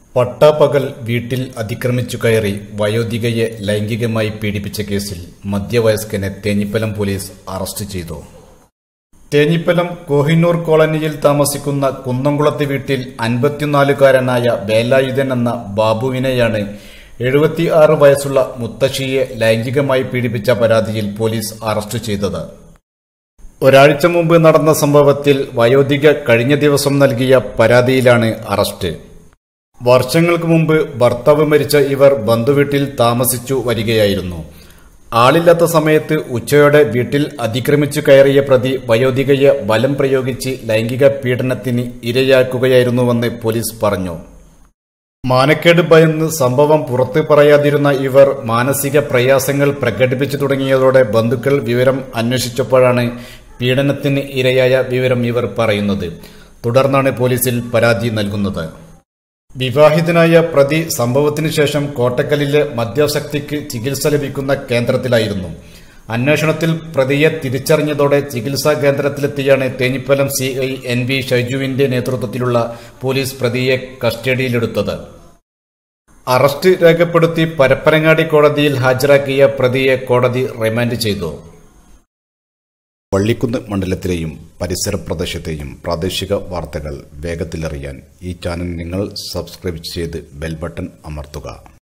പട്ടാപ്പകൽ വീട്ടിൽ അതിക്രമിച്ചു കയറി വയോധികയെ ലൈംഗികമായി പീഡിപ്പിച്ച കേസിൽ മധ്യവയസ്കനെ തേഞ്ഞിപ്പലം പോലീസ് അറസ്റ്റ് ചെയ്തു തേഞ്ഞിപ്പലം കോഹിന്നൂർ കോളനിയിൽ താമസിക്കുന്ന കുന്നംകുളത്ത് വീട്ടിൽ അൻപത്തിനാലുകാരനായ വേലായുധൻ എന്ന ബാബുവിനെയാണ് എഴുപത്തിയാറ് വയസ്സുള്ള മുത്തശ്ശിയെ ലൈംഗികമായി പീഡിപ്പിച്ച പരാതിയിൽ പോലീസ് അറസ്റ്റ് ചെയ്തത് ഒരാഴ്ച മുമ്പ് നടന്ന സംഭവത്തിൽ വയോധിക കഴിഞ്ഞ ദിവസം നൽകിയ പരാതിയിലാണ് അറസ്റ്റ് വർഷങ്ങൾക്ക് മുമ്പ് ഭർത്താവ് മരിച്ച ഇവർ ബന്ധുവീട്ടിൽ താമസിച്ചു വരികയായിരുന്നു ആളില്ലാത്ത സമയത്ത് ഉച്ചയോടെ വീട്ടിൽ അതിക്രമിച്ചു കയറിയ പ്രതി വയോധികയെ ബലം പ്രയോഗിച്ച് ലൈംഗിക പീഡനത്തിന് ഇരയാക്കുകയായിരുന്നുവെന്ന് പോലീസ് പറഞ്ഞു മാനക്കേട് ഭയന്ന് സംഭവം പുറത്തു പറയാതിരുന്ന ഇവർ മാനസിക പ്രയാസങ്ങൾ പ്രകടിപ്പിച്ചു തുടങ്ങിയതോടെ ബന്ധുക്കൾ വിവരം അന്വേഷിച്ചപ്പോഴാണ് പീഡനത്തിന് ഇരയായ വിവരം ഇവർ പറയുന്നത് തുടർന്നാണ് പോലീസിൽ പരാതി നൽകുന്നത് വിവാഹിതനായ പ്രതി സംഭവത്തിന് ശേഷം കോട്ടക്കലിലെ മദ്യാസക്തിക്ക് ചികിത്സ ലഭിക്കുന്ന കേന്ദ്രത്തിലായിരുന്നു അന്വേഷണത്തിൽ പ്രതിയെ തിരിച്ചറിഞ്ഞതോടെ ചികിത്സാ കേന്ദ്രത്തിലെത്തിയാണ് Thenhipalam C I N V ഷൈജുവിന്റെ നേതൃത്വത്തിലുള്ള പോലീസ് പ്രതിയെ കസ്റ്റഡിയിലെടുത്തത് അറസ്റ്റ് രേഖപ്പെടുത്തി പരപ്പനങ്ങാടി കോടതിയിൽ ഹാജരാക്കിയ പ്രതിയെ കോടതി റിമാൻഡ് ചെയ്തു വള്ളിക്കുന്ന് മണ്ഡലത്തിലെയും പരിസര പ്രദേശത്തെയും പ്രാദേശിക വാർത്തകൾ വേഗത്തിലറിയാൻ ഈ ചാനൽ നിങ്ങൾ സബ്സ്ക്രൈബ് ചെയ്ത് ബെൽ ബട്ടൺ അമർത്തുക